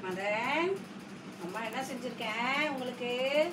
மதன் அம்மா என்ன செஞ்சுருக்கேன் உங்களுக்கு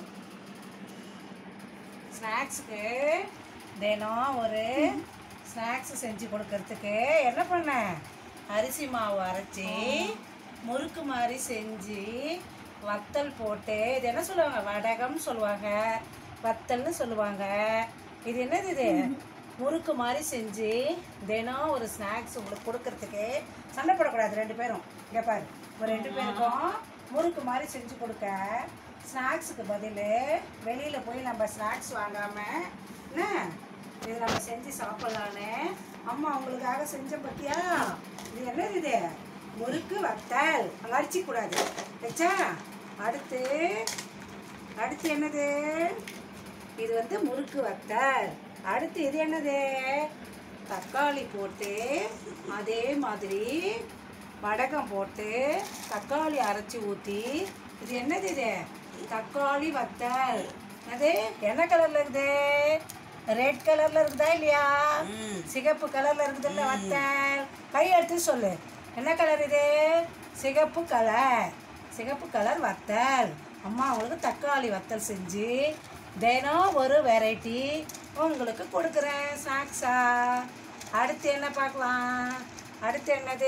ஸ்நாக்ஸுக்கு தினம் ஒரு ஸ்நாக்ஸ் செஞ்சு கொடுக்கறதுக்கு என்ன பண்ணேன் அரிசி மாவு அரைச்சி முறுக்கு மாதிரி செஞ்சு வத்தல் போட்டு இது என்ன சொல்லுவாங்க வடகம்னு சொல்லுவாங்க வத்தல்னு சொல்லுவாங்க இது என்னது இது முறுக்கு மாதிரி செஞ்சு தினம் ஒரு ஸ்நாக்ஸ் உங்களுக்கு கொடுக்கறதுக்கு சண்டை போடக்கூடாது ரெண்டு பேரும் இங்கே பாரு ஒரு ரெண்டு பேருக்கும் முறுக்கு மாதிரி செஞ்சு கொடுக்க ஸ்நாக்ஸுக்கு பதில் வெளியில் போய் நம்ம ஸ்நாக்ஸ் வாங்காமல் என்ன இது நம்ம செஞ்சு சாப்பிட்லான்னு அம்மா உங்களுக்காக செஞ்ச பத்தியா இது என்னது இது முறுக்கு வத்தல் அங்கே அடிச்சிக்கூடாது வச்சா அடுத்து அடுத்து என்னது இது வந்து முறுக்கு வத்தல் அடுத்து இது என்னது தக்காளி போட்டு அதே மாதிரி வடகம் போட்டு தக்காளி அரைச்சி ஊற்றி இது என்னது இது தக்காளி வத்தல் அது என்ன கலர்ல இருக்குது ரெட் கலர்ல இருக்குதா இல்லையா சிகப்பு கலர்ல இருக்குதுல்ல வத்தல் கை எடுத்து சொல்லு என்ன கலர் இது சிகப்பு கலர் சிகப்பு கலர் வத்தல் அம்மா உங்களுக்கு தக்காளி வத்தல் செஞ்சு தினம் ஒரு வெரைட்டி உங்களுக்கு கொடுக்குறேன் ஸ்நாக்ஸா அடுத்து என்ன பார்க்கலாம் அடுத்து என்னது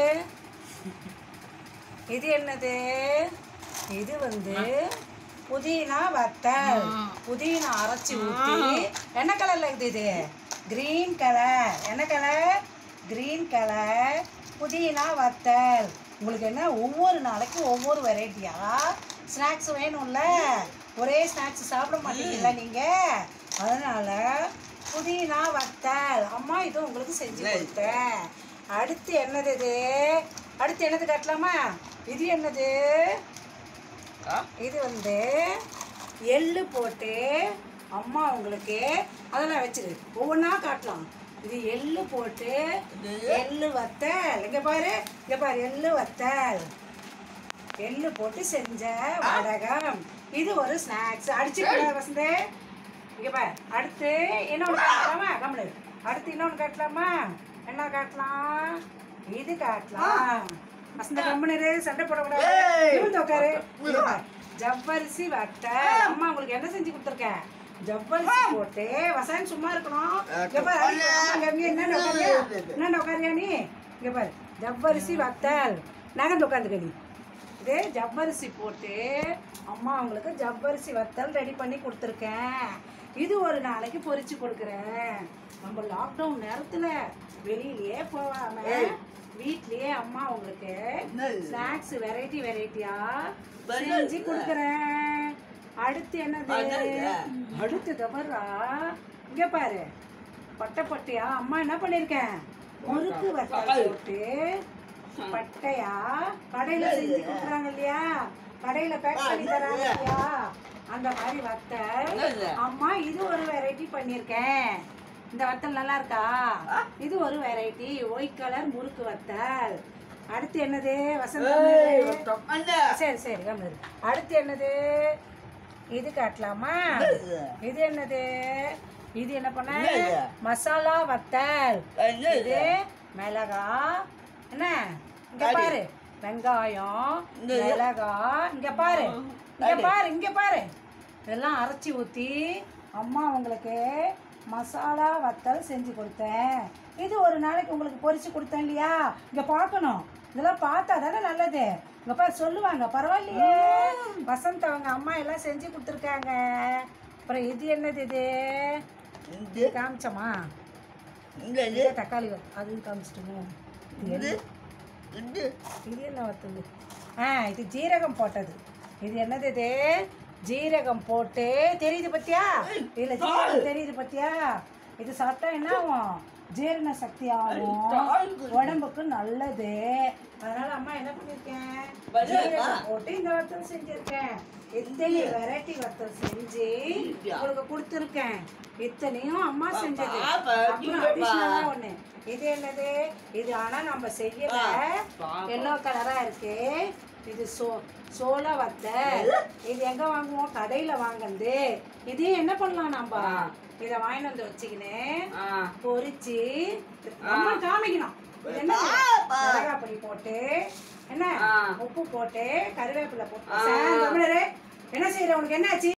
இது என்னது இது வந்து புதினா வத்தல் புதினா அரைச்சி ஊற்றி என்ன கலர்ல இருக்குது இது கிரீன் கலர் என்ன கலர் கிரீன் கலர் புதினா வத்தல் உங்களுக்கு என்ன ஒவ்வொரு நாளைக்கு ஒவ்வொரு வெரைட்டியா ஸ்நாக்ஸ் வேணும்ல ஒரே ஸ்நாக்ஸ் சாப்பிட மாட்டீங்கல்ல நீங்க அதனால புதினா வத்தல் அம்மா இது உங்களுக்கு செஞ்சு கொடுத்தேன் அடுத்து என்னது இது அடுத்து என்னது காட்டலாமா இது என்னது இது வந்து எள்ளு போட்டு அம்மா உங்களுக்கு அதெல்லாம் வச்சிரு ஒவ்வொன்றா காட்டலாம் இது எள்ளு போட்டு எள்ளு வத்தல் இங்க பாரு இங்க பாரு எள்ளு வத்தல் எள்ளு போட்டு செஞ்ச வடகம் இது ஒரு ஸ்நாக்ஸ் அடிச்சு வசந்தே இங்க பாரு அடுத்து இன்னொன்று காட்டலாமா கம்முனு அடுத்து இன்னொன்று காட்டலாமா என்ன காட்டலாம் இது காட்டலாம் வசந்த கம்முனு சண்டை போடக்கூடாது இருந்து உட்காரு இங்க பாரு. ஜவ்வரிசி வட்டை அம்மா உங்களுக்கு என்ன செஞ்சு கொடுத்துருக்கேன் ஜவ்வரிசி போட்டு வசாயம் சும்மா இருக்கணும் இங்க பாரு அடிக்க- அம்மா, இங்க இங்க என்னென்ன உட்காரியா என்னென்ன உட்காரியா நீ இங்க பாரு ஜவ்வரிசி வத்தல் நகர்ந்து உட்காந்துக்க நீ இது ஜவ்வரிசி போட்டு அம்மா உங்களுக்கு ஜவ்வரிசி வத்தல் ரெடி பண்ணி கொடுத்துருக்கேன் இது ஒரு நாளைக்கு பொரிச்சு கொடுக்குறேன் நம்ம லாக்டவுன் நேரத்தில் வெளியிலயே போகாம வீட்லயே அம்மா உங்களுக்கு ஸ்நாக்ஸ் வெரைட்டி வெரைட்டியா செஞ்சு கொடுக்குறேன் அடுத்து என்னது அடுத்து தவறா இங்க பாரு பட்டை பட்டையா அம்மா என்ன பண்ணிருக்கேன் முறுக்கு வத்தல் போட்டு பட்டையா கடையில செஞ்சு கொடுக்குறாங்க இல்லையா கடையில பேக் பண்ணி தராங்க இல்லையா அந்த மாதிரி வத்தல் அம்மா இது ஒரு வெரைட்டி பண்ணிருக்கேன் இந்த வத்தல் நல்லா இருக்கா இது ஒரு வெரைட்டி ஒயிட் கலர் முறுக்கு வத்தல் அடுத்து என்னது வசந்த சரி சரி கம்முனு இரு. அடுத்து என்னது இது காட்டலாமா இது என்னது இது என்ன பண்ண மசாலா வத்தல் இது மிளகா என்ன இங்க பாரு வெங்காயம் மிளகா இங்க பாரு இங்க பாரு இங்க பாரு இதெல்லாம் அரைச்சி ஊத்தி அம்மா உங்களுக்கு மசாலா வத்தல் செஞ்சு கொடுத்தேன் இது ஒரு நாளைக்கு உங்களுக்கு பொரிச்சு கொடுத்தேன் இல்லையா இங்க பார்க்கணும் இதெல்லாம் பார்த்தா தானே நல்லது இங்க பாரு சொல்லுவாங்க பரவாயில்லையே வசந்த் அவங்க அம்மா எல்லாம் செஞ்சு கொடுத்துருக்காங்க அப்புறம் இது என்னது இது இது காமிச்சோமா இது தக்காளி வத்தல் அது காமிச்சிட்டுமோ இது என்ன? இது என்ன வத்தல் ஆ இது ஜீரகம் போட்டது இது என்னது இது ஜீரகம் போட்டு தெரியுது பத்தியா இதுல ஜீரகம் தெரியுது பத்தியா இது சாப்பிட்டா என்ன ஆகும் ஜீரண சக்தி ஆகும் உடம்புக்கு நல்லது அதனால அம்மா என்ன பண்ணிருக்கேன் ஜீரகம் போட்டு இந்த வத்தல் செஞ்சிருக்கேன் இத்தனை வெரைட்டி வத்தல் செஞ்சு உங்களுக்கு கொடுத்துருக்கேன் இத்தனையும் அம்மா செஞ்சது அப்புறம் additional ஆ ஒண்ணு இது என்னது இது ஆனா நம்ம செய்யல எல்லோ கலரா இருக்கு இது சோ சோள வத்தல் இது எங்க வாங்குவோம் கடையில வாங்குறது இது என்ன பண்ணலாம் நம்ம இத வாங்கிட்டு வந்து வச்சுக்கின்னு பொரிச்சு அம்மா காமிக்கணும் இது என்ன மிளகாய் பொடி போட்டு என்ன ஆ. உப்பு போட்டு கருவேப்பிலை போட்டு சார், தமிழரே என்ன செய்யற உனக்கு என்னாச்சு